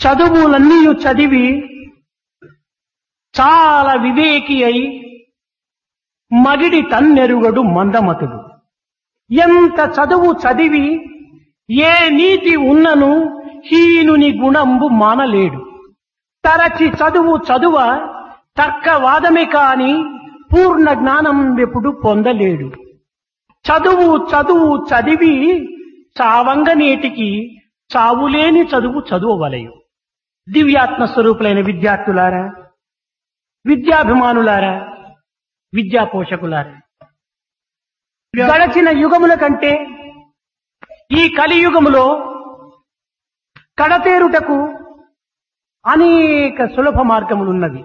చదువులన్నీ చదివి చాలా వివేకి అయి మగిడి తన్నెరుగడు మందమతుడు ఎంత చదువు చదివి ఏ నీతి ఉన్నను హీనుని గుణంబు మానలేడు తరచి చదువు చదువ తర్కవాదమే కాని పూర్ణ జ్ఞానం ఎప్పుడు పొందలేడు చదువు చదువు చదివి చావంగ నేటికి చావులేని చదువు చదువవలయు దివ్యాత్మ స్వరూపులైన విద్యార్థులారా విద్యాభిమానులారా విద్యా పోషకులారా గడచిన యుగముల కంటే ఈ కలియుగములో కడతేరుటకు అనేక సులభ మార్గములున్నవి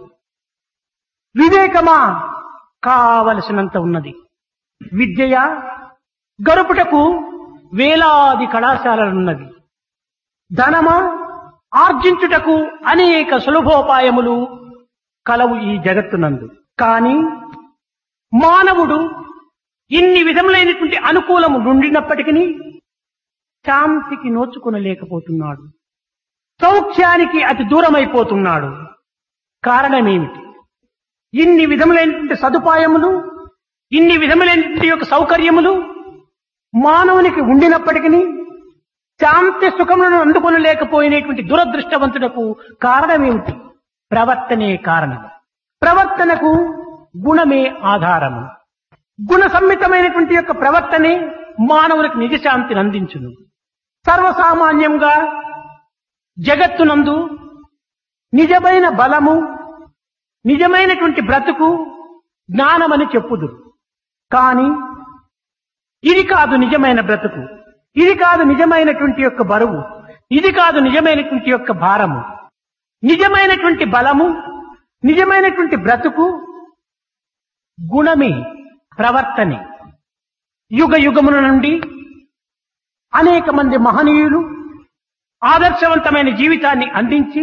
వివేకమా కావలసినంత ఉన్నది విద్యయ గరుపుటకు వేలాది కళాశాలలున్నవి ధనమా ఆర్జించుటకు అనేక సులభోపాయములు కలవు ఈ జగత్తునందు కాని మానవుడు ఇన్ని విధములైనటువంటి అనుకూలము నుండినప్పటికీ శాంతికి నోచుకునలేకపోతున్నాడు సౌఖ్యానికి అతి దూరమైపోతున్నాడు కారణమేమిటి ఇన్ని విధములైనటువంటి సదుపాయములు ఇన్ని విధములైనటువంటి యొక్క సౌకర్యములు మానవునికి ఉండినప్పటికీ శాంతి సుఖములను అందుకొనలేకపోయినటువంటి దురదృష్టవంతుడకు కారణమేమిటి ప్రవర్తనే కారణం ప్రవర్తనకు గుణమే ఆధారము గుణ సమ్మితమైనటువంటి యొక్క ప్రవర్తనే మానవునికి నిజశాంతిని అందించును సర్వసామాన్యంగా జగత్తునందు నిజమైన బలము నిజమైనటువంటి బ్రతుకు జ్ఞానమని చెప్పుదురు కాని ఇది కాదు నిజమైన బ్రతుకు ఇది కాదు నిజమైనటువంటి యొక్క బరువు ఇది కాదు నిజమైనటువంటి యొక్క భారము నిజమైనటువంటి బలము నిజమైనటువంటి బ్రతుకు గుణమే ప్రవర్తనే యుగ యుగముల నుండి అనేక మంది మహనీయులు ఆదర్శవంతమైన జీవితాన్ని అందించి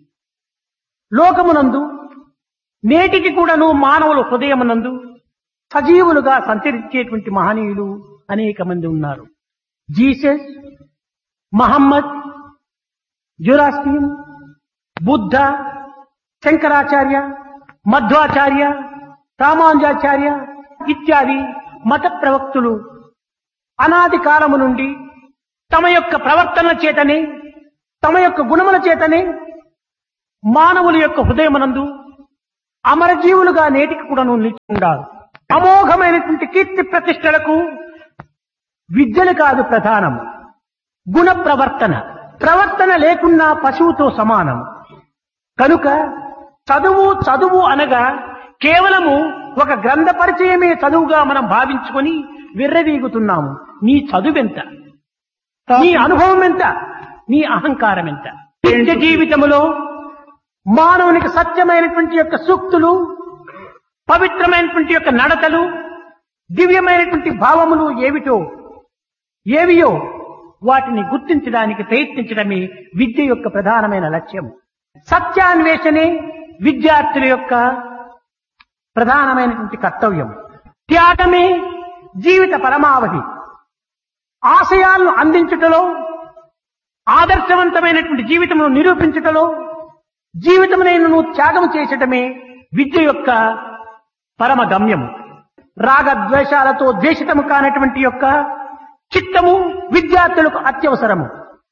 లోకమునందు నేటికి కూడాను మానవుల హృదయమునందు సజీవులుగా సంచరించేటువంటి మహనీయులు అనేక మంది ఉన్నారు జీసస్ మహమ్మద్ జురాస్టీన్ బుద్ధ శంకరాచార్య మధ్వాచార్య రామానుజాచార్య ఇత్యాది మత ప్రవక్తులు అనాది కాలము నుండి తమ యొక్క ప్రవర్తన చేతనే తమ యొక్క గుణముల చేతనే మానవుల యొక్క హృదయమనందు అమరజీవులుగా నేటికి కూడాను నిలిచి ఉండారు అమోఘమైనటువంటి కీర్తి ప్రతిష్టలకు విద్యలు కాదు ప్రధానము గుణ ప్రవర్తన ప్రవర్తన లేకున్నా పశువుతో సమానం కనుక చదువు చదువు అనగా కేవలము ఒక గ్రంథ పరిచయమే చదువుగా మనం భావించుకొని విర్రవీగుతున్నాము నీ చదువెంత నీ అనుభవం ఎంత నీ అహంకారం ఎంత నిత్య జీవితములో మానవునికి సత్యమైనటువంటి యొక్క సూక్తులు పవిత్రమైనటువంటి యొక్క నడతలు దివ్యమైనటువంటి భావములు ఏమిటో ఏవియో వాటిని గుర్తించడానికి ప్రయత్నించడమే విద్య యొక్క ప్రధానమైన లక్ష్యం సత్యాన్వేషణే విద్యార్థుల యొక్క ప్రధానమైనటువంటి కర్తవ్యం త్యాగమే జీవిత పరమావధి ఆశయాలను అందించుటలో ఆదర్శవంతమైనటువంటి జీవితమును నిరూపించుటలో జీవితమునైనను త్యాగం చేసటమే విద్య యొక్క పరమ గమ్యము రాగద్వేషాలతో ద్వేషితము కానటువంటి యొక్క చిత్తము విద్యార్థులకు అత్యవసరము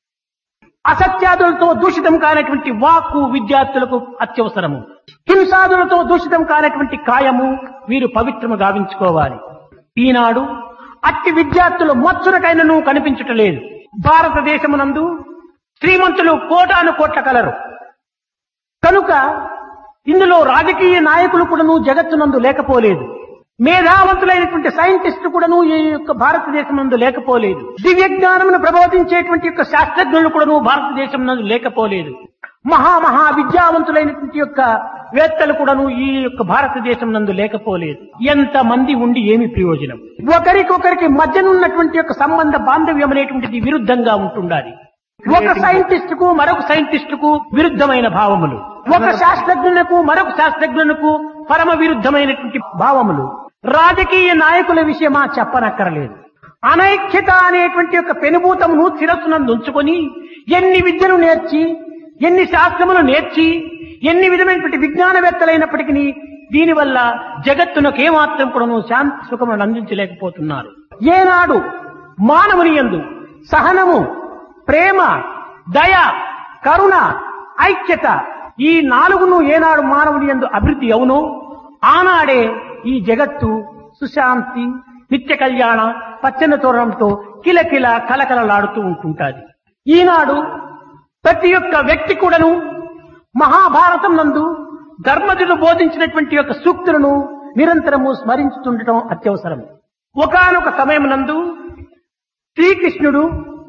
అసత్యాదులతో దూషితం కానటువంటి వాక్కు విద్యార్థులకు అత్యవసరము హింసాదులతో దూషితం కానటువంటి కాయము వీరు పవిత్రము గావించుకోవాలి ఈనాడు అట్టి విద్యార్థులు మచ్చునకైనను కనిపించటలేదు భారతదేశమునందు శ్రీమంతులు కోటాను కోట్ల కలరు కనుక ఇందులో రాజకీయ నాయకులు కూడాను జగత్తునందు లేకపోలేదు మేధావంతులైనటువంటి సైంటిస్టు కూడాను ఈ యొక్క భారతదేశం నందు లేకపోలేదు దివ్య జ్ఞానమును ప్రబోధించేటువంటి యొక్క శాస్త్రజ్ఞులు కూడాను భారతదేశం నందు లేకపోలేదు మహా మహా విద్యావంతులైనటువంటి యొక్క వేత్తలు కూడాను ఈ యొక్క భారతదేశం నందు లేకపోలేదు ఎంత మంది ఉండి ఏమి ప్రయోజనం ఒకరికొకరికి మధ్యనున్నటువంటి యొక్క సంబంధ బాంధవ్యం అనేటువంటిది విరుద్ధంగా ఉంటుండాలి ఒక సైంటిస్ట్ కు మరొక సైంటిస్ట్ కు విరుద్ధమైన భావములు ఒక శాస్త్రజ్ఞులకు మరొక శాస్త్రజ్ఞులకు పరమ విరుద్ధమైనటువంటి భావములు రాజకీయ నాయకుల విషయమా చెప్పనక్కరలేదు అనైక్యత అనేటువంటి యొక్క పెనుభూతమును శిరస్సునందు ఉంచుకొని ఎన్ని విద్యలు నేర్చి ఎన్ని శాస్త్రములు నేర్చి ఎన్ని విధమైనటువంటి విజ్ఞానవేత్తలైనప్పటికీ దీనివల్ల జగత్తునకు ఏమాత్రం కూడాను శాంతి సుఖములను అందించలేకపోతున్నారు ఏనాడు మానవుని యందు సహనము ప్రేమ దయ కరుణ ఐక్యత ఈ నాలుగును ఏనాడు మానవుని యందు అభివృద్ధి అవునో ఆనాడే ఈ జగత్తు సుశాంతి నిత్య కళ్యాణ పచ్చని తోరణంతో కిలకిల కలకలలాడుతూ ఉంటుంటాది ఈనాడు ప్రతి ఒక్క వ్యక్తి కూడాను మహాభారతం నందు ధర్మజుడు బోధించినటువంటి యొక్క సూక్తులను నిరంతరము స్మరించుతుండటం అత్యవసరం ఒకానొక సమయం నందు శ్రీకృష్ణుడు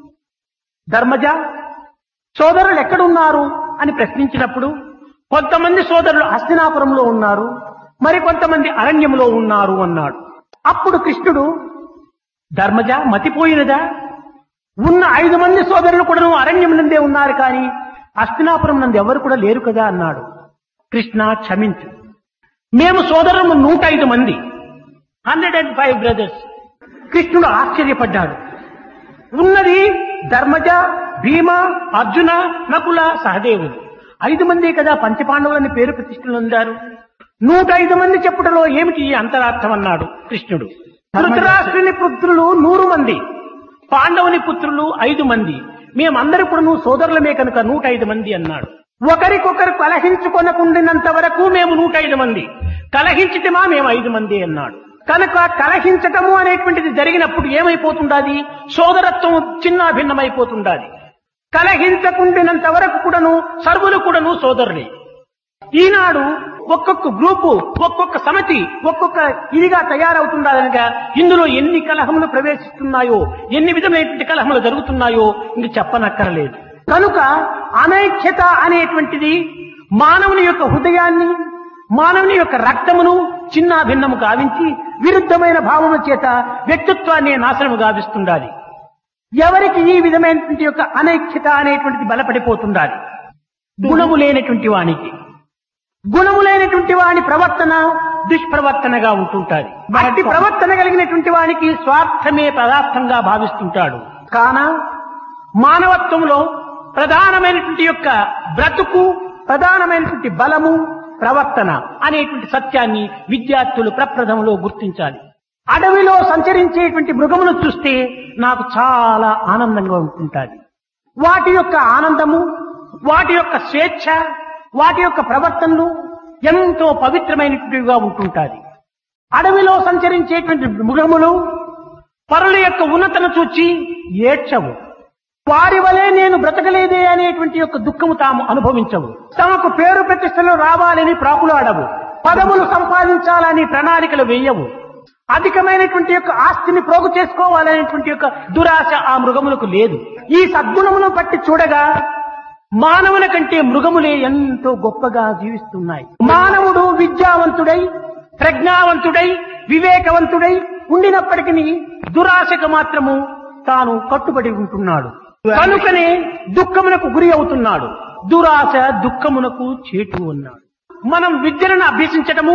ధర్మజ సోదరులు ఎక్కడున్నారు అని ప్రశ్నించినప్పుడు కొంతమంది సోదరులు హస్తినాపురంలో ఉన్నారు మరి కొంతమంది అరణ్యంలో ఉన్నారు అన్నాడు అప్పుడు కృష్ణుడు ధర్మజ మతిపోయినదా ఉన్న ఐదు మంది సోదరులు కూడా అరణ్యం నందే ఉన్నారు కానీ హస్తినాపురం నందు ఎవరు కూడా లేరు కదా అన్నాడు కృష్ణ క్షమించు మేము సోదరులు నూట ఐదు మంది హండ్రెడ్ అండ్ ఫైవ్ బ్రదర్స్ కృష్ణుడు ఆశ్చర్యపడ్డాడు ఉన్నది ధర్మజ భీమ అర్జున నకుల సహదేవుడు ఐదు మంది కదా పంచపాండవులని పేరు ప్రతిష్టలు పొందారు నూట ఐదు మంది చెప్పుటలో ఏమిటి ఈ అంతరార్థం అన్నాడు కృష్ణుడు ధృతరాష్ట్రుని పుత్రులు నూరు మంది పాండవుని పుత్రులు ఐదు మంది మేమందరూ కూడా సోదరులమే కనుక నూట ఐదు మంది అన్నాడు ఒకరికొకరు కలహించుకొనకుండినంత వరకు మేము నూట ఐదు మంది కలహించితమా మేము ఐదు మంది అన్నాడు కనుక కలహించటము అనేటువంటిది జరిగినప్పుడు ఏమైపోతుండాది సోదరత్వం చిన్న భిన్నమైపోతుండాది కలహించకుండినంత వరకు కూడాను సర్వులు కూడాను సోదరులే ఈనాడు ఒక్కొక్క గ్రూపు ఒక్కొక్క సమితి ఒక్కొక్క ఇదిగా తయారవుతుండాలనగా ఇందులో ఎన్ని కలహములు ప్రవేశిస్తున్నాయో ఎన్ని విధమైనటువంటి కలహములు జరుగుతున్నాయో ఇంక చెప్పనక్కరలేదు కనుక అనైక్యత అనేటువంటిది మానవుని యొక్క హృదయాన్ని మానవుని యొక్క రక్తమును చిన్న భిన్నము గావించి విరుద్ధమైన భావము చేత వ్యక్తిత్వాన్ని నాశనము గావిస్తుండాలి ఎవరికి ఈ విధమైనటువంటి యొక్క అనైక్యత అనేటువంటిది బలపడిపోతుండాలి గుణము లేనటువంటి వానికి గుణము లేనటువంటి వాని ప్రవర్తన దుష్ప్రవర్తనగా ఉంటుంటాది అట్టి ప్రవర్తన కలిగినటువంటి వానికి స్వార్థమే పదార్థంగా భావిస్తుంటాడు కాన మానవత్వంలో ప్రధానమైనటువంటి యొక్క బ్రతుకు ప్రధానమైనటువంటి బలము ప్రవర్తన అనేటువంటి సత్యాన్ని విద్యార్థులు ప్రప్రథంలో గుర్తించాలి అడవిలో సంచరించేటువంటి మృగమును చూస్తే నాకు చాలా ఆనందంగా ఉంటుంటాది వాటి యొక్క ఆనందము వాటి యొక్క స్వేచ్ఛ వాటి యొక్క ప్రవర్తనలు ఎంతో పవిత్రమైనటువంటివిగా ఉంటుంటాది అడవిలో సంచరించేటువంటి మృగములు పరుల యొక్క ఉన్నతను చూచి ఏడ్చవు వారి వలె నేను బ్రతకలేదే అనేటువంటి యొక్క దుఃఖము తాము అనుభవించవు తమకు పేరు ప్రతిష్టలు రావాలని ప్రాకులాడవు పదములు సంపాదించాలని ప్రణాళికలు వేయవు అధికమైనటువంటి యొక్క ఆస్తిని ప్రోగు చేసుకోవాలనేటువంటి యొక్క దురాశ ఆ మృగములకు లేదు ఈ సద్గుణమును బట్టి చూడగా మానవుల కంటే మృగములే ఎంతో గొప్పగా జీవిస్తున్నాయి మానవుడు విద్యావంతుడై ప్రజ్ఞావంతుడై వివేకవంతుడై ఉండినప్పటికీ దురాశకు మాత్రము తాను కట్టుబడి ఉంటున్నాడు కనుకనే దుఃఖమునకు గురి అవుతున్నాడు దురాశ దుఃఖమునకు చేటు ఉన్నాడు మనం విద్యలను అభ్యసించటము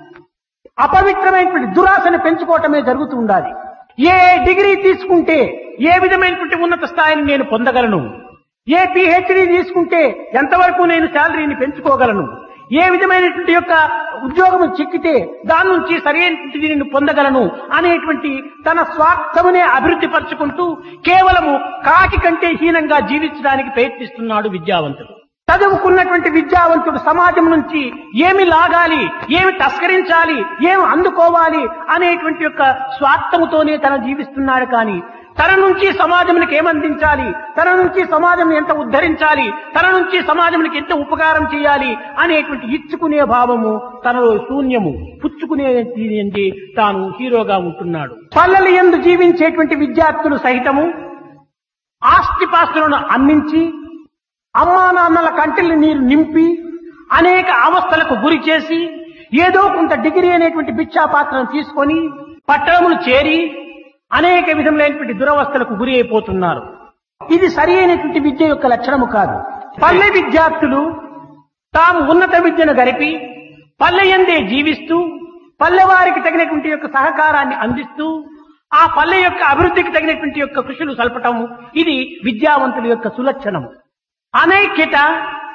అపవిత్రమైనటువంటి దురాశను పెంచుకోవటమే జరుగుతూ ఉండాలి ఏ డిగ్రీ తీసుకుంటే ఏ విధమైనటువంటి ఉన్నత స్థాయిని నేను పొందగలను ఏ పిహెచ్డి తీసుకుంటే ఎంతవరకు నేను శాలరీని పెంచుకోగలను ఏ విధమైనటువంటి యొక్క ఉద్యోగం చిక్కితే దాని నుంచి సరైనటువంటి దీనిని పొందగలను అనేటువంటి తన స్వార్థమునే అభివృద్ధి పరుచుకుంటూ కేవలము కాకి కంటే హీనంగా జీవించడానికి ప్రయత్నిస్తున్నాడు విద్యావంతుడు చదువుకున్నటువంటి విద్యావంతుడు సమాజం నుంచి ఏమి లాగాలి ఏమి తస్కరించాలి ఏమి అందుకోవాలి అనేటువంటి యొక్క స్వార్థముతోనే తన జీవిస్తున్నాడు కానీ తన నుంచి సమాజమునికి ఏమందించాలి తన నుంచి సమాజం ఎంత ఉద్ధరించాలి తన నుంచి సమాజానికి ఎంత ఉపకారం చేయాలి అనేటువంటి ఇచ్చుకునే భావము తనలో శూన్యము పుచ్చుకునే ఏంటి తాను హీరోగా ఉంటున్నాడు పల్లెలు ఎందు జీవించేటువంటి విద్యార్థులు సహితము ఆస్తిపాస్తులను అమ్మించి అమ్మా నాన్నల కంటిని నీరు నింపి అనేక అవస్థలకు గురి చేసి ఏదో కొంత డిగ్రీ అనేటువంటి బిచ్చా పాత్రను తీసుకొని పట్టణములు చేరి అనేక విధములైనటువంటి దురవస్థలకు గురి అయిపోతున్నారు ఇది సరి అయినటువంటి విద్య యొక్క లక్షణము కాదు పల్లె విద్యార్థులు తాము ఉన్నత విద్యను గరిపి పల్లె ఎందే జీవిస్తూ పల్లెవారికి తగినటువంటి యొక్క సహకారాన్ని అందిస్తూ ఆ పల్లె యొక్క అభివృద్ధికి తగినటువంటి యొక్క కృషులు సల్పటం ఇది విద్యావంతుల యొక్క సులక్షణము అనైక్యత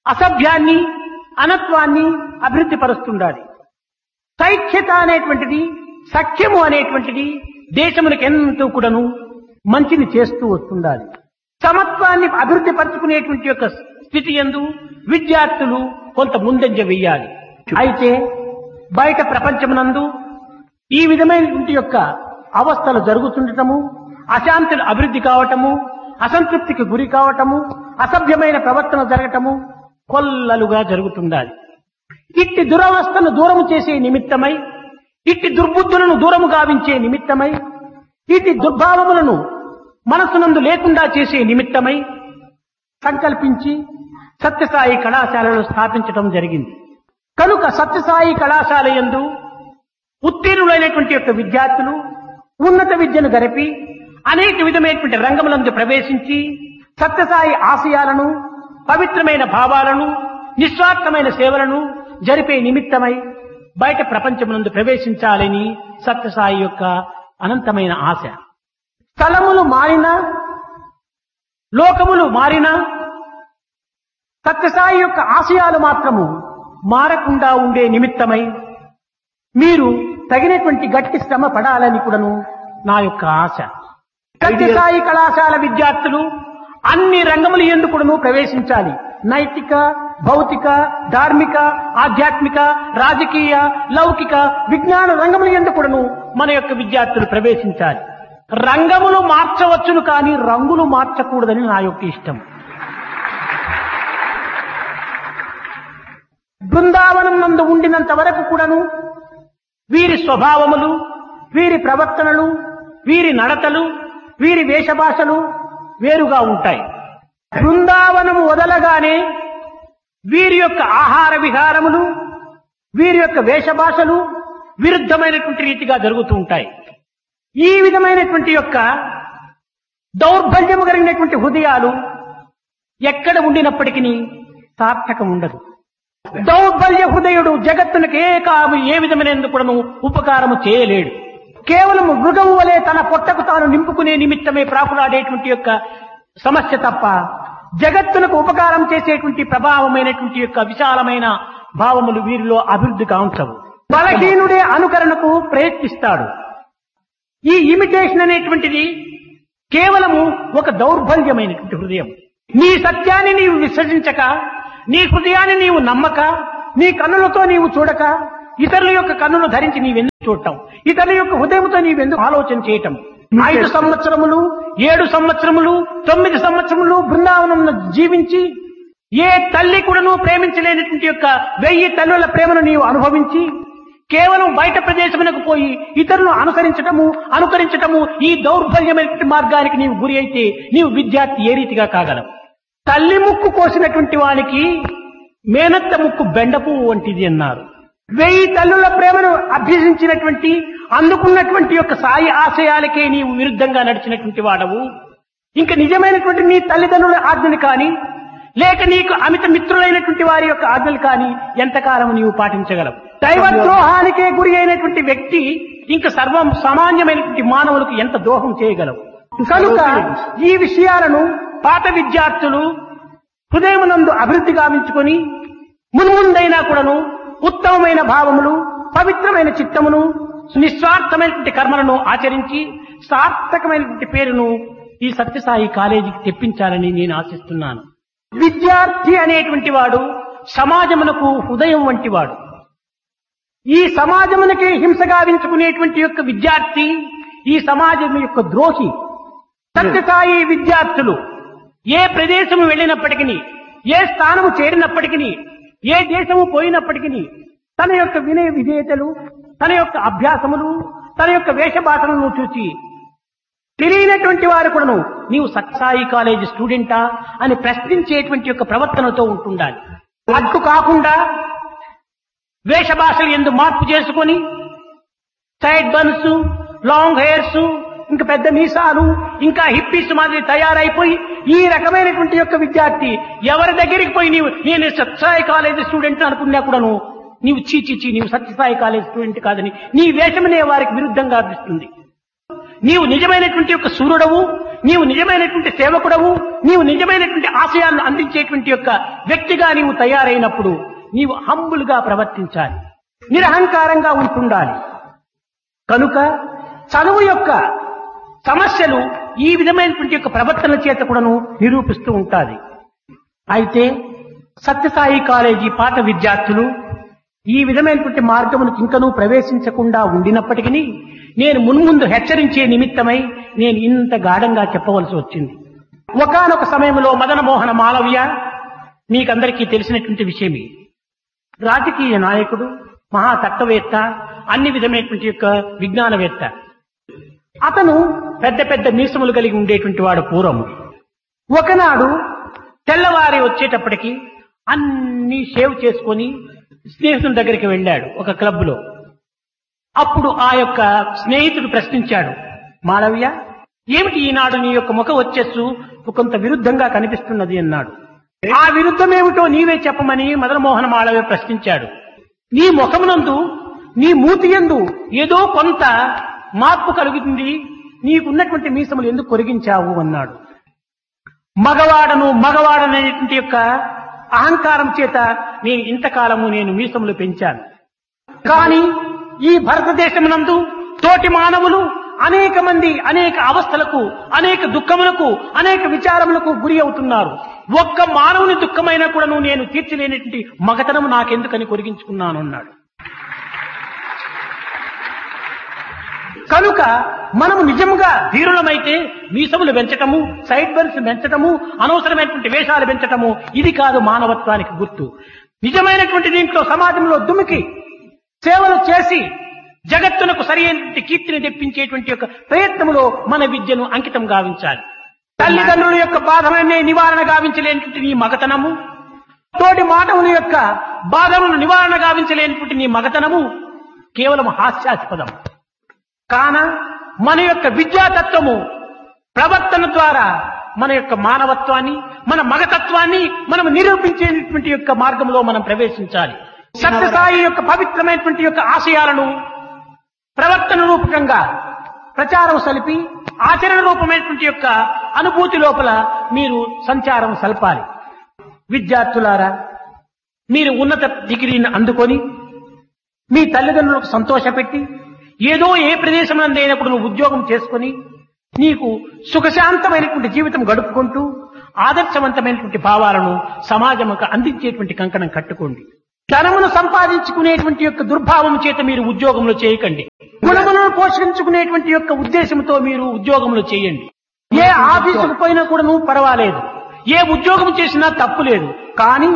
అసభ్యాన్ని అనత్వాన్ని అభివృద్ధి పరుస్తుండాలి సైఖ్యత అనేటువంటిది సఖ్యము అనేటువంటిది దేశములకు ఎంతో కూడాను మంచిని చేస్తూ వస్తుండాలి సమత్వాన్ని అభివృద్ధి పరుచుకునేటువంటి యొక్క స్థితి ఎందు విద్యార్థులు కొంత ముందంజ వెయ్యాలి అయితే బయట ప్రపంచమునందు ఈ విధమైనటువంటి యొక్క అవస్థలు జరుగుతుండటము అశాంతులు అభివృద్ధి కావటము అసంతృప్తికి గురి కావటము అసభ్యమైన ప్రవర్తన జరగటము కొల్లలుగా జరుగుతుండాలి ఇట్టి దురవస్థను దూరము చేసే నిమిత్తమై ఇట్టి దుర్బుద్ధులను దూరము గావించే నిమిత్తమై ఇట్టి దుర్భావములను మనసునందు లేకుండా చేసే నిమిత్తమై సంకల్పించి సత్యసాయి కళాశాలను స్థాపించడం జరిగింది కనుక సత్యసాయి కళాశాల యందు ఉత్తీర్ణులైనటువంటి యొక్క విద్యార్థులు ఉన్నత విద్యను గరిపి అనేక విధమైనటువంటి రంగములందు ప్రవేశించి సత్యసాయి ఆశయాలను పవిత్రమైన భావాలను నిస్వార్థమైన సేవలను జరిపే నిమిత్తమై బయట ప్రపంచమునందు ప్రవేశించాలని సత్యసాయి యొక్క అనంతమైన ఆశ స్థలములు మారినా లోకములు మారినా సత్యసాయి యొక్క ఆశయాలు మాత్రము మారకుండా ఉండే నిమిత్తమై మీరు తగినటువంటి గట్టి శ్రమ పడాలని కూడాను నా యొక్క ఆశ సత్యసాయి కళాశాల విద్యార్థులు అన్ని రంగములు ఎందుకును ప్రవేశించాలి నైతిక భౌతిక ధార్మిక ఆధ్యాత్మిక రాజకీయ లౌకిక విజ్ఞాన రంగములు ఎందుకును మన యొక్క విద్యార్థులు ప్రవేశించాలి రంగములు మార్చవచ్చును కానీ రంగులు మార్చకూడదని నా యొక్క ఇష్టం బృందావనం నందు ఉండినంత వరకు కూడాను వీరి స్వభావములు వీరి ప్రవర్తనలు వీరి నడతలు వీరి వేషభాషలు వేరుగా ఉంటాయి బృందావనము వదలగానే వీరి యొక్క ఆహార విహారములు వీరి యొక్క వేషభాషలు విరుద్ధమైనటువంటి రీతిగా జరుగుతూ ఉంటాయి ఈ విధమైనటువంటి యొక్క దౌర్బల్యము కలిగినటువంటి హృదయాలు ఎక్కడ ఉండినప్పటికీ సార్థకం ఉండదు దౌర్బల్య హృదయుడు జగత్తునికి ఏ కాము ఏ విధమైన కూడా ఉపకారము చేయలేడు కేవలం మృగము వలె తన పొట్టకు తాను నింపుకునే నిమిత్తమే ప్రాకులాడేటువంటి యొక్క సమస్య తప్ప జగత్తునకు ఉపకారం చేసేటువంటి ప్రభావమైనటువంటి యొక్క విశాలమైన భావములు వీరిలో అభివృద్ధి కాంచవు బలహీనుడే అనుకరణకు ప్రయత్నిస్తాడు ఈ ఇమిటేషన్ అనేటువంటిది కేవలము ఒక దౌర్బల్యమైనటువంటి హృదయం నీ సత్యాన్ని నీవు విసర్జించక నీ హృదయాన్ని నీవు నమ్మక నీ కన్నులతో నీవు చూడక ఇతరుల యొక్క కన్నులు ధరించి నీవెందుకు చూడటం ఇతరుల యొక్క హృదయంతో నీవెందుకు ఆలోచన చేయటం ఐదు సంవత్సరములు ఏడు సంవత్సరములు తొమ్మిది సంవత్సరములు బృందావనం జీవించి ఏ తల్లి కూడాను ప్రేమించలేనటువంటి యొక్క వెయ్యి తల్లుల ప్రేమను నీవు అనుభవించి కేవలం బయట ప్రదేశమునకు పోయి ఇతరులను అనుసరించటము అనుకరించటము ఈ దౌర్బల్యమైన మార్గానికి నీవు గురి అయితే నీవు విద్యార్థి ఏ రీతిగా కాగలవు తల్లి ముక్కు కోసినటువంటి వానికి మేనత్త ముక్కు బెండపు వంటిది అన్నారు వెయ్యి తల్లుల ప్రేమను అభ్యసించినటువంటి అందుకున్నటువంటి యొక్క సాయి ఆశయాలకే నీవు విరుద్ధంగా నడిచినటువంటి వాడవు ఇంకా నిజమైనటువంటి నీ తల్లిదండ్రుల ఆజ్ఞలు కానీ లేక నీకు అమిత మిత్రులైనటువంటి వారి యొక్క ఆజ్ఞలు కానీ ఎంతకాలం నీవు పాటించగలవు దైవద్రోహానికే గురి అయినటువంటి వ్యక్తి ఇంకా సర్వం సామాన్యమైనటువంటి మానవులకు ఎంత ద్రోహం చేయగలవు కనుక ఈ విషయాలను పాత విద్యార్థులు హృదయమునందు అభివృద్ధి గావించుకొని మున్ముందైనా కూడాను ఉత్తమమైన భావములు పవిత్రమైన చిత్తమును నిస్వార్థమైనటువంటి కర్మలను ఆచరించి సార్థకమైనటువంటి పేరును ఈ సత్యసాయి కాలేజీకి తెప్పించాలని నేను ఆశిస్తున్నాను విద్యార్థి అనేటువంటి వాడు సమాజమునకు హృదయం వంటి వాడు ఈ సమాజమునకే హింస గావించుకునేటువంటి యొక్క విద్యార్థి ఈ సమాజం యొక్క ద్రోహి సత్యసాయి విద్యార్థులు ఏ ప్రదేశము వెళ్ళినప్పటికీ ఏ స్థానము చేరినప్పటికీ ఏ దేశము పోయినప్పటికీ తన యొక్క వినయ విధేయతలు తన యొక్క అభ్యాసములు తన యొక్క వేషభాషలను చూచి తెలియనటువంటి వారు కూడాను నీవు సత్సాయి కాలేజీ స్టూడెంటా అని ప్రశ్నించేటువంటి యొక్క ప్రవర్తనతో ఉంటుండాలి అట్టు కాకుండా వేషభాషలు ఎందు మార్పు చేసుకొని సైడ్ బన్స్ లాంగ్ హెయిర్స్ ఇంకా పెద్ద మీసాలు ఇంకా హిప్పీస్ మాదిరి తయారైపోయి ఈ రకమైనటువంటి యొక్క విద్యార్థి ఎవరి దగ్గరికి పోయి నీవు నేను సత్సాయి కాలేజీ స్టూడెంట్ అనుకున్నా కూడాను నీవు చీచిచి నీవు సత్యసాయి కాలేజీ స్టూడెంట్ కాదని నీ వేషమనే వారికి విరుద్ధంగా అనిపిస్తుంది నీవు నిజమైనటువంటి యొక్క సూర్యుడవు నీవు నిజమైనటువంటి సేవకుడవు నీవు నిజమైనటువంటి ఆశయాలను అందించే ఆచరించేటువంటి యొక్క వ్యక్తిగా నీవు తయారైనప్పుడు నీవు హంబుల్ గా ప్రవర్తించాలి నిరహంకారంగా ఉంటుండాలి కనుక చదువు యొక్క సమస్యలు ఈ విధమైనటువంటి యొక్క ప్రవర్తన చేత కూడాను నిరూపిస్తూ ఉంటాది అయితే సత్యసాయి కాలేజీ పాఠ విద్యార్థులు ఈ విధమైనటువంటి మార్గములకు ఇంకనూ ప్రవేశించకుండా ఉండినప్పటికీ నేను మున్ముందు హెచ్చరించే నిమిత్తమై నేను ఇంత గాఢంగా చెప్పవలసి వచ్చింది ఒకానొక సమయంలో మదనమోహన మాలవ్య మీకందరికీ తెలిసినటువంటి విషయమే రాజకీయ నాయకుడు మహా తత్వవేత్త అన్ని విధమైనటువంటి యొక్క విజ్ఞానవేత్త అతను పెద్ద పెద్ద మీసములు కలిగి ఉండేటువంటి వాడు పూర్వము ఒకనాడు తెల్లవారి వచ్చేటప్పటికి అన్ని షేవ్ చేసుకొని స్నేహితుని దగ్గరికి వెళ్ళాడు ఒక క్లబ్ లో అప్పుడు ఆ యొక్క స్నేహితుడు ప్రశ్నించాడు మాళవ్య ఏమిటి ఈనాడు నీ యొక్క ముఖ వచ్చేసు కొంత విరుద్ధంగా కనిపిస్తున్నది అన్నాడు ఆ విరుద్ధమేమిటో నీవే చెప్పమని మదనమోహన మాళవ్య ప్రశ్నించాడు నీ ముఖమునందు నీ మూతి యందు ఏదో కొంత మార్పు కలుగుతుంది నీకున్నటువంటి మీసములు ఎందుకు కొరిగించావు అన్నాడు మగవాడను మగవాడనేటువంటి యొక్క అహంకారం చేత నేను ఇంతకాలము నేను మీసములు పెంచాను కానీ ఈ భారతదేశమునందు తోటి మానవులు అనేక మంది అనేక అవస్థలకు అనేక దుఃఖములకు అనేక విచారములకు గురి అవుతున్నారు ఒక్క మానవుని దుఃఖమైనా కూడాను నేను తీర్చలేనటువంటి మగతనము నాకెందుకని కొరిగించుకున్నాను అన్నాడు కనుక మనము నిజముగా ధీరులమైతే మీసములు పెంచటము సైడ్ బెల్స్ పెంచటము అనవసరమైనటువంటి వేషాలు పెంచటము ఇది కాదు మానవత్వానికి గుర్తు నిజమైనటువంటి దీంట్లో సమాజంలో దుమికి సేవలు చేసి జగత్తునకు సరి అయినటువంటి కీర్తిని తెప్పించేటువంటి యొక్క ప్రయత్నములో మన విద్యను అంకితం గావించాలి తల్లిదండ్రుల యొక్క బాధలనే నివారణ గావించలేనటువంటి నీ మగతనము తోటి మానవుల యొక్క బాధలను నివారణ గావించలేనటువంటి నీ మగతనము కేవలం హాస్యాస్పదం కాన మన యొక్క విద్యాతత్వము ప్రవర్తన ద్వారా మన యొక్క మానవత్వాన్ని మన మగతత్వాన్ని మనం నిరూపించేటువంటి యొక్క మార్గంలో మనం ప్రవేశించాలి సత్యసాయి యొక్క పవిత్రమైనటువంటి యొక్క ఆశయాలను ప్రవర్తన రూపకంగా ప్రచారం సలిపి ఆచరణ రూపమైనటువంటి యొక్క అనుభూతి లోపల మీరు సంచారం సల్పాలి విద్యార్థులారా మీరు ఉన్నత డిగ్రీని అందుకొని మీ తల్లిదండ్రులకు సంతోషపెట్టి ఏదో ఏ ప్రదేశం నందైనప్పుడు నువ్వు ఉద్యోగం చేసుకొని నీకు సుఖశాంతమైనటువంటి జీవితం గడుపుకుంటూ ఆదర్శవంతమైనటువంటి భావాలను సమాజముకు అందించేటువంటి కంకణం కట్టుకోండి ధనమును సంపాదించుకునేటువంటి యొక్క దుర్భావం చేత మీరు ఉద్యోగంలో చేయకండి గుణములను పోషించుకునేటువంటి యొక్క ఉద్దేశంతో మీరు ఉద్యోగంలో చేయండి ఏ ఆఫీసుకు పోయినా కూడా నువ్వు పర్వాలేదు ఏ ఉద్యోగం చేసినా తప్పు లేదు కానీ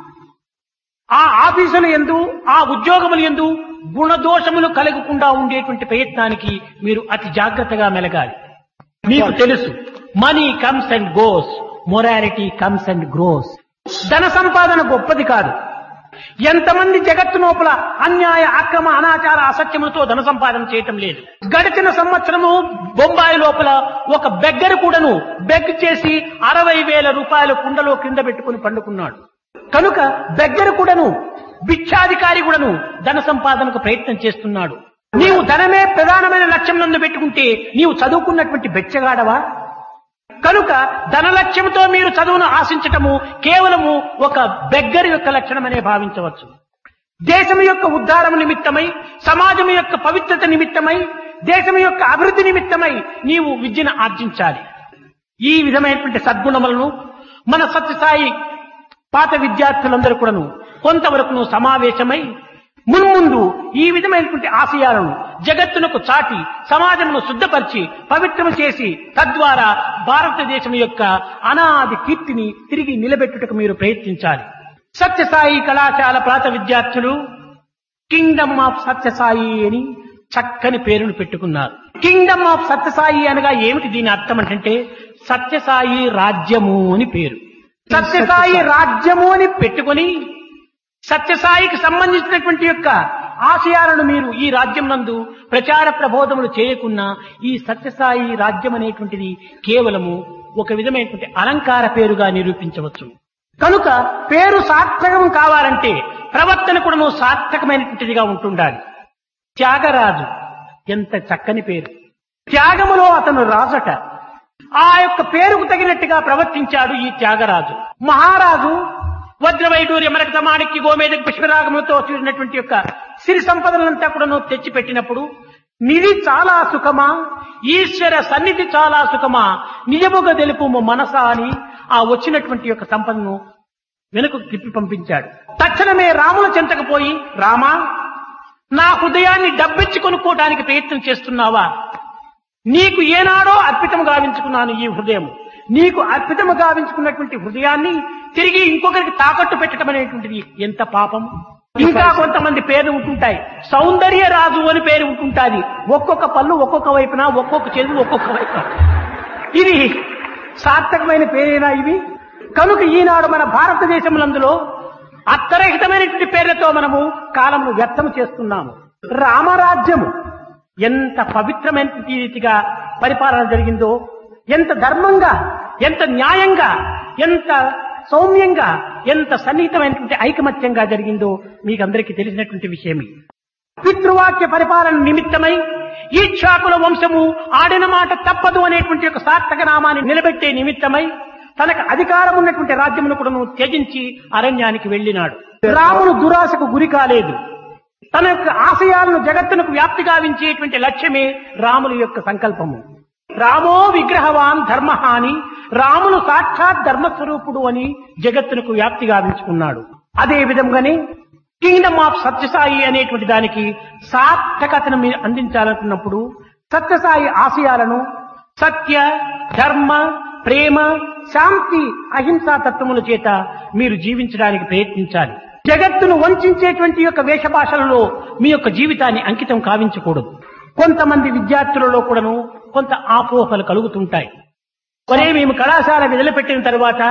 ఆ ఆఫీసుల ఎందు ఆ ఉద్యోగముల ఎందు గుణదోషములు కలగకుండా ఉండేటువంటి ప్రయత్నానికి మీరు అతి జాగ్రత్తగా మెలగాలి మీకు తెలుసు money comes and goes morality comes and grows ధన సంపాదన గొప్పది కాదు ఎంతమంది జగత్తు లోపల అన్యాయ అక్రమ అనాచార అసత్యములతో ధన సంపాదన చేయటం లేదు గడిచిన సంవత్సరము బొంబాయి లోపల ఒక బెగ్గర కూడాను బెగ్ చేసి అరవై వేల రూపాయల కుండలో కింద పెట్టుకుని పండుకున్నాడు కనుక దగ్గర కూడాను భిక్షాధికారి కూడాను ధన సంపాదనకు ప్రయత్నం చేస్తున్నాడు నీవు ధనమే ప్రధానమైన లక్ష్యం నందు పెట్టుకుంటే నీవు చదువుకున్నటువంటి బెచ్చగాడవా కనుక ధన లక్ష్యంతో మీరు చదువును ఆశించటము కేవలము ఒక బెగ్గరి యొక్క లక్షణమనే భావించవచ్చు దేశం యొక్క ఉద్ధారం నిమిత్తమై సమాజం యొక్క పవిత్రత నిమిత్తమై దేశం యొక్క అభివృద్ధి నిమిత్తమై నీవు విద్యను ఆర్జించాలి ఈ విధమైనటువంటి సద్గుణములను మన సత్యసాయి పాత విద్యార్థులందరూ కూడాను కొంతవరకు సమావేశమై మున్ముందు ఈ విధమైనటువంటి ఆశయాలను జగత్తునకు చాటి సమాజమును శుద్ధపరిచి పవిత్రము చేసి తద్వారా భారతదేశం యొక్క అనాది కీర్తిని తిరిగి నిలబెట్టుటకు మీరు ప్రయత్నించాలి సత్యసాయి కళాశాల ప్రాత విద్యార్థులు కింగ్డమ్ ఆఫ్ సత్యసాయి అని చక్కని పేరును పెట్టుకున్నారు కింగ్డమ్ ఆఫ్ సత్యసాయి అనగా ఏమిటి దీని అర్థం అంటే సత్యసాయి రాజ్యము అని పేరు సత్యసాయి రాజ్యము అని పెట్టుకొని సత్యసాయికి సంబంధించినటువంటి యొక్క ఆశయాలను మీరు ఈ రాజ్యం నందు ప్రచార ప్రబోధములు చేయకున్నా ఈ సత్యసాయి రాజ్యం అనేటువంటిది కేవలము ఒక విధమైనటువంటి అలంకార పేరుగా నిరూపించవచ్చు కనుక పేరు సార్థకం కావాలంటే ప్రవర్తన కూడా సార్థకమైనటువంటిదిగా ఉంటుండాలి త్యాగరాజు ఎంత చక్కని పేరు త్యాగములో అతను రాజట ఆ యొక్క పేరుకు తగినట్టుగా ప్రవర్తించాడు ఈ త్యాగరాజు మహారాజు వజ్రవైడూర్య మరకత మాణిక్య గోమేద పుష్పరాగములతో చూసినటువంటి యొక్క సిరి సంపదలంతా కూడాను తెచ్చిపెట్టినప్పుడు నిధి చాలా సుఖమా ఈశ్వర సన్నిధి చాలా సుఖమా నిజముగా తెలుపు మనసా అని ఆ వచ్చినటువంటి యొక్క సంపదను వెనుక తిప్పి పంపించాడు తక్షణమే రాముల చెంతకు పోయి రామా నా హృదయాన్ని డబ్బిచ్చి కొనుక్కోవడానికి ప్రయత్నం చేస్తున్నావా నీకు ఏనాడో అర్పితం గావించుకున్నాను ఈ హృదయం నీకు అర్పితము గావించుకున్నటువంటి హృదయాన్ని తిరిగి ఇంకొకరికి తాకట్టు పెట్టడం అనేటువంటిది ఎంత పాపం ఇంకా కొంతమంది పేర్లు ఉంటుంటాయి సౌందర్య రాజు అని పేరు ఉంటుంటాది ఒక్కొక్క పళ్ళు ఒక్కొక్క వైపున ఒక్కొక్క చెరువు ఒక్కొక్క వైపున ఇది సార్థకమైన పేరేనా ఇవి కనుక ఈనాడు మన భారతదేశములందులో అత్తరహితమైనటువంటి పేర్లతో మనము కాలమును వ్యర్థము చేస్తున్నాము రామరాజ్యము ఎంత పవిత్రమైనటువంటి రీతిగా పరిపాలన జరిగిందో ఎంత ధర్మంగా ఎంత న్యాయంగా ఎంత సౌమ్యంగా ఎంత సన్నిహితమైనటువంటి ఐకమత్యంగా జరిగిందో మీకందరికీ తెలిసినటువంటి విషయమే పితృవాక్య పరిపాలన నిమిత్తమై ఈక్షాకుల వంశము ఆడిన మాట తప్పదు అనేటువంటి ఒక సార్థక నామాన్ని నిలబెట్టే నిమిత్తమై తనకు అధికారం ఉన్నటువంటి రాజ్యమును కూడా త్యజించి అరణ్యానికి వెళ్ళినాడు రాముడు దురాశకు గురి కాలేదు తన యొక్క ఆశయాలను జగత్తునకు వ్యాప్తి గావించేటువంటి లక్ష్యమే రాముల యొక్క సంకల్పము రామో విగ్రహవాన్ ధర్మహాని రాములు సాక్షాత్ ధర్మస్వరూపుడు అని జగత్తునకు వ్యాప్తి గావించుకున్నాడు అదే విధంగానే కింగ్డమ్ ఆఫ్ సత్యసాయి అనేటువంటి దానికి సార్థకతను మీరు అందించాలనుకున్నప్పుడు సత్యసాయి ఆశయాలను సత్య ధర్మ ప్రేమ శాంతి అహింసా తత్వముల చేత మీరు జీవించడానికి ప్రయత్నించాలి జగత్తును వంచేటువంటి యొక్క వేషభాషలలో మీ యొక్క జీవితాన్ని అంకితం కావించకూడదు కొంతమంది విద్యార్థులలో కూడాను కొంత ఆపోహలు కలుగుతుంటాయి కొనే మేము కళాశాల వదిలిపెట్టిన తర్వాత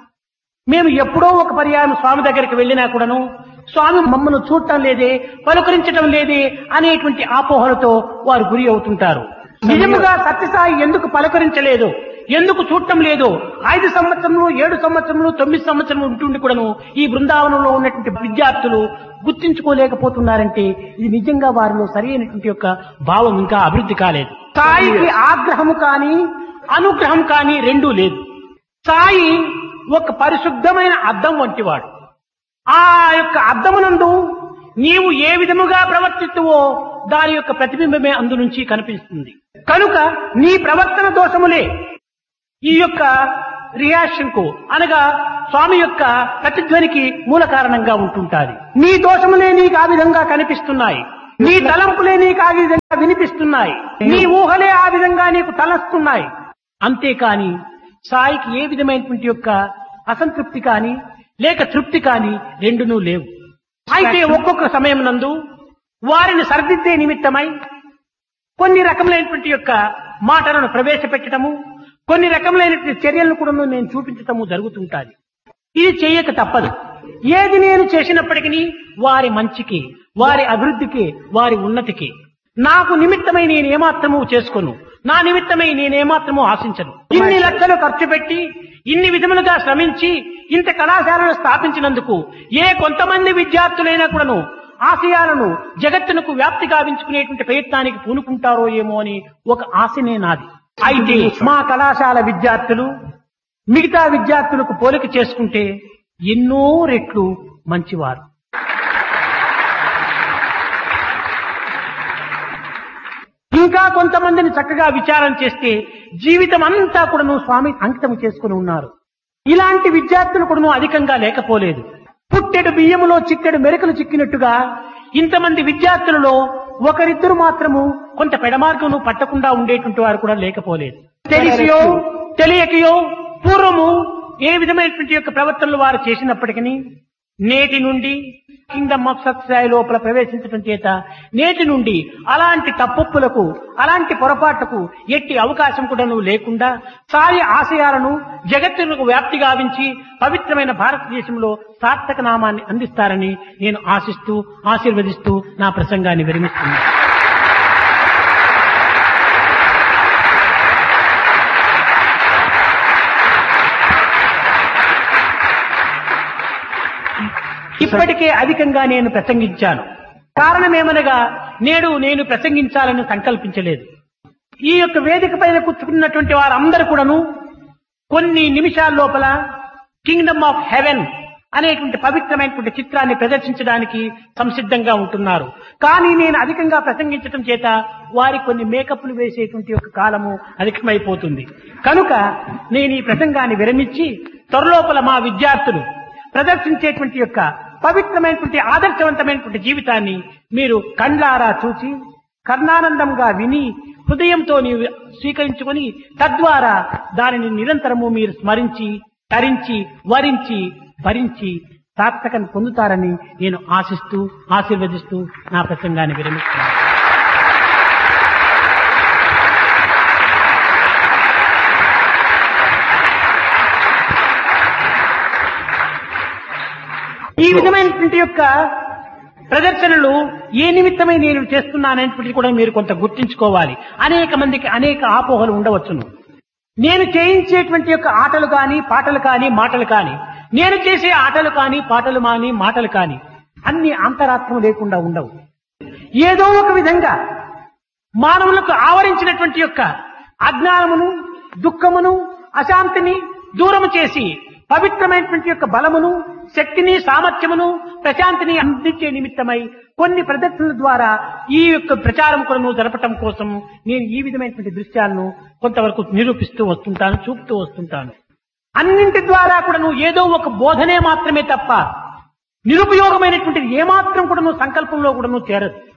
మేము ఎప్పుడో ఒక పర్యాయం స్వామి దగ్గరికి వెళ్ళినా కూడాను స్వామి మమ్మల్ని చూడటం లేదే పలుకరించడం లేదే అనేటువంటి ఆపోహలతో వారు గురి అవుతుంటారు నిజముగా సత్యసాయి ఎందుకు పలకరించలేదు ఎందుకు చూడటం లేదు ఐదు సంవత్సరములు ఏడు సంవత్సరములు తొమ్మిది సంవత్సరములు ఉంటుండి కూడాను ఈ బృందావనంలో ఉన్నటువంటి విద్యార్థులు గుర్తించుకోలేకపోతున్నారంటే ఇది నిజంగా వారిలో సరైనటువంటి యొక్క భావం ఇంకా అభివృద్ధి కాలేదు సాయికి ఆగ్రహము కానీ అనుగ్రహం కానీ రెండూ లేదు సాయి ఒక పరిశుద్ధమైన అద్దం వంటివాడు ఆ యొక్క అద్దమునందు నీవు ఏ విధముగా ప్రవర్తిస్తువో దాని యొక్క ప్రతిబింబమే అందు నుంచి కనిపిస్తుంది కనుక నీ ప్రవర్తన దోషములే ఈ యొక్క రియాక్షన్ కు అనగా స్వామి యొక్క ప్రతిధ్వనికి మూల కారణంగా ఉంటుంటాది నీ దోషములే నీకు ఆ విధంగా కనిపిస్తున్నాయి నీ తలంపులే నీకు ఆ విధంగా వినిపిస్తున్నాయి నీ ఊహలే ఆ విధంగా నీకు తలస్తున్నాయి అంతేకాని సాయికి ఏ విధమైనటువంటి యొక్క అసంతృప్తి కానీ లేక తృప్తి కానీ రెండునూ లేవు అయితే ఒక్కొక్క సమయం నందు వారిని సరిదిద్దే నిమిత్తమై కొన్ని రకములైనటువంటి యొక్క మాటలను ప్రవేశపెట్టడము కొన్ని రకములైనటువంటి చర్యలను కూడా నేను చూపించటము జరుగుతుంటాది ఇది చేయక తప్పదు ఏది నేను చేసినప్పటికీ వారి మంచికి వారి అభివృద్ధికి వారి ఉన్నతికి నాకు నిమిత్తమై నేను ఏమాత్రము చేసుకోను నా నిమిత్తమై నేనేమాత్రము ఆశించను ఇన్ని లక్షలు ఖర్చు పెట్టి ఇన్ని విధములుగా శ్రమించి ఇంత కళాశాలను స్థాపించినందుకు ఏ కొంతమంది విద్యార్థులైనా కూడాను ఆశయాలను జగత్తునకు వ్యాప్తి గావించుకునేటువంటి ప్రయత్నానికి పూనుకుంటారో ఏమో అని ఒక ఆశనే నాది అయితే మా కళాశాల విద్యార్థులు మిగతా విద్యార్థులకు పోలిక చేసుకుంటే ఎన్నో రెట్లు మంచివారు ఇంకా కొంతమందిని చక్కగా విచారం చేస్తే జీవితం అంతా కూడాను స్వామి అంకితం చేసుకుని ఉన్నారు ఇలాంటి విద్యార్థులు కూడాను అధికంగా లేకపోలేదు పుట్టెడు బియ్యములో చిట్టెడు మెరుకలు చిక్కినట్టుగా ఇంతమంది విద్యార్థులలో ఒకరిద్దరు మాత్రము కొంత పెడమార్గమును పట్టకుండా ఉండేటువంటి వారు కూడా లేకపోలేదు తెలిసియో తెలియకయో పూర్వము ఏ విధమైనటువంటి యొక్క ప్రవర్తనలు వారు చేసినప్పటికీ నేటి నుండి కింగ్డమ్ ఆఫ్ సత్సాయి లోపల ప్రవేశించడం చేత నేటి నుండి అలాంటి తప్పొప్పులకు అలాంటి పొరపాట్లకు ఎట్టి అవకాశం కూడా లేకుండా సాయి ఆశయాలను జగత్తులకు వ్యాప్తి గావించి పవిత్రమైన భారతదేశంలో సార్థక నామాన్ని అందిస్తారని నేను ఆశిస్తూ ఆశీర్వదిస్తూ నా ప్రసంగాన్ని విరమిస్తున్నాను ఇప్పటికే అధికంగా నేను ప్రసంగించాను కారణమేమనగా నేడు నేను ప్రసంగించాలని సంకల్పించలేదు ఈ యొక్క వేదిక పైన కూర్చుకున్నటువంటి వారందరూ కూడాను కొన్ని నిమిషాల లోపల కింగ్డమ్ ఆఫ్ హెవెన్ అనేటువంటి పవిత్రమైనటువంటి చిత్రాన్ని ప్రదర్శించడానికి సంసిద్ధంగా ఉంటున్నారు కానీ నేను అధికంగా ప్రసంగించడం చేత వారి కొన్ని మేకప్లు వేసేటువంటి ఒక కాలము అధికమైపోతుంది కనుక నేను ఈ ప్రసంగాన్ని విరమించి త్వరలోపల మా విద్యార్థులు ప్రదర్శించేటువంటి యొక్క పవిత్రమైనటువంటి ఆదర్శవంతమైనటువంటి జీవితాన్ని మీరు కండ్లారా చూసి కర్ణానందంగా విని హృదయంతో నీవు స్వీకరించుకొని తద్వారా దానిని నిరంతరము మీరు స్మరించి తరించి వరించి భరించి సార్థకను పొందుతారని నేను ఆశిస్తూ ఆశీర్వదిస్తూ నా ప్రసంగాన్ని విరమిస్తున్నాను ఈ విధమైనటువంటి యొక్క ప్రదర్శనలు ఏ నిమిత్తమై నేను చేస్తున్నాననేటువంటిది కూడా మీరు కొంత గుర్తించుకోవాలి అనేక మందికి అనేక ఆపోహలు ఉండవచ్చును నేను చేయించేటువంటి యొక్క ఆటలు కానీ పాటలు కానీ మాటలు కానీ నేను చేసే ఆటలు కానీ పాటలు కానీ మాటలు కానీ అన్ని అంతరాత్మ లేకుండా ఉండవు ఏదో ఒక విధంగా మానవులకు ఆవరించినటువంటి యొక్క అజ్ఞానమును దుఃఖమును అశాంతిని దూరము చేసి పవిత్రమైనటువంటి యొక్క బలమును శక్తిని సామర్థ్యమును ప్రశాంతిని అందించే నిమిత్తమై కొన్ని ప్రదర్శనల ద్వారా ఈ యొక్క ప్రచారం కొలను జరపటం కోసం నేను ఈ విధమైనటువంటి దృశ్యాలను కొంతవరకు నిరూపిస్తూ వస్తుంటాను చూపుతూ వస్తుంటాను అన్నింటి ద్వారా కూడాను ఏదో ఒక బోధనే మాత్రమే తప్ప నిరుపయోగమైనటువంటిది ఏమాత్రం కూడాను సంకల్పంలో కూడాను చేరదు